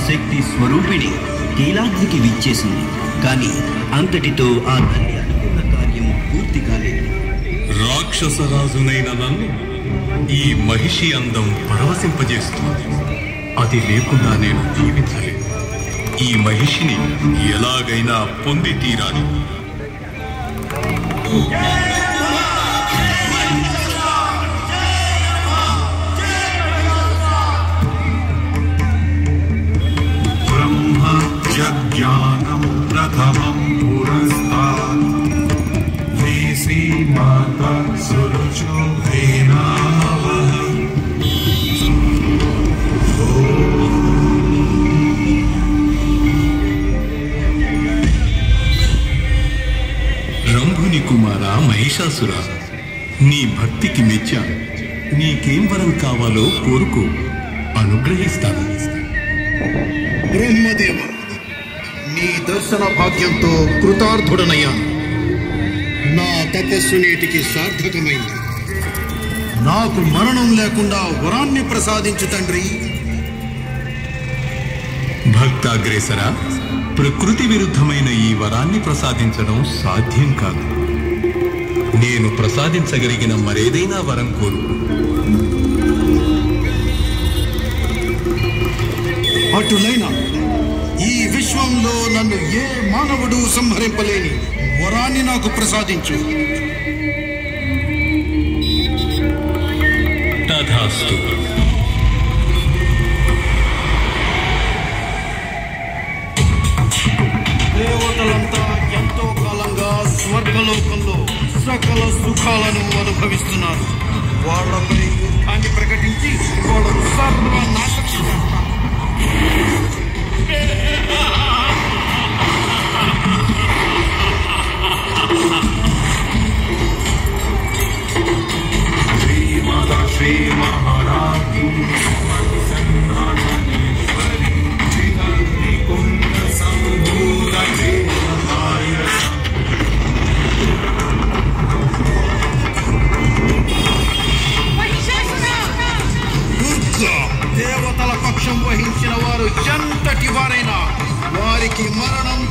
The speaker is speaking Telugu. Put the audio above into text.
శక్తి స్వరూపిణి కీలాద్రికి విచ్చేసింది కానీ అంతటితో ఆ తల్లి అనుకున్న కార్యం పూర్తి కాలేదు రాక్షసరాజునైన నన్ను ఈ మహిషి అందం పరవశింపజేస్తుంది అది లేకుండా నేను జీవించలేను ఈ మహిషిని ఎలాగైనా పొంది తీరాలి ब्रह्म जज्ञानं प्रथमं पुरस्तात् वेसी माता सुरुचो वेनावः రంభుని కుమార మహిషాసుర నీ భక్తికి మెచ్చాను నీకేం వరం కావాలో కోరుకో అనుగ్రహిస్తాను బ్రహ్మదేవ నీ దర్శన భాగ్యంతో కృతార్థుడనయ్యాను నా తపస్సు నేటికి సార్థకమైంది నాకు మరణం లేకుండా వరాన్ని ప్రసాదించు తండ్రి భక్తాగ్రేసర ప్రకృతి విరుద్ధమైన ఈ వరాన్ని ప్రసాదించడం సాధ్యం కాదు నేను ప్రసాదించగలిగిన మరేదైనా వరం కోరుకు అటులైన ఈ విశ్వంలో నన్ను ఏ మానవుడు సంహరింపలేని వరాన్ని నాకు ప్రసాదించు తథాస్తు దేవతలంతా ఎంతో కాలంగా స్వర్గలోకంలో సకల సుఖాలను అనుభవిస్తున్నారు వాళ్ళపై యుద్ధాన్ని ప్రకటించి వాళ్ళను సర్వనాశనం చేస్తాను. श्रीमाता श्रीमहाराजी దుర్గా దేవతల పక్షం వహించిన వారు ఎంతటి వారైనా వారికి మరణం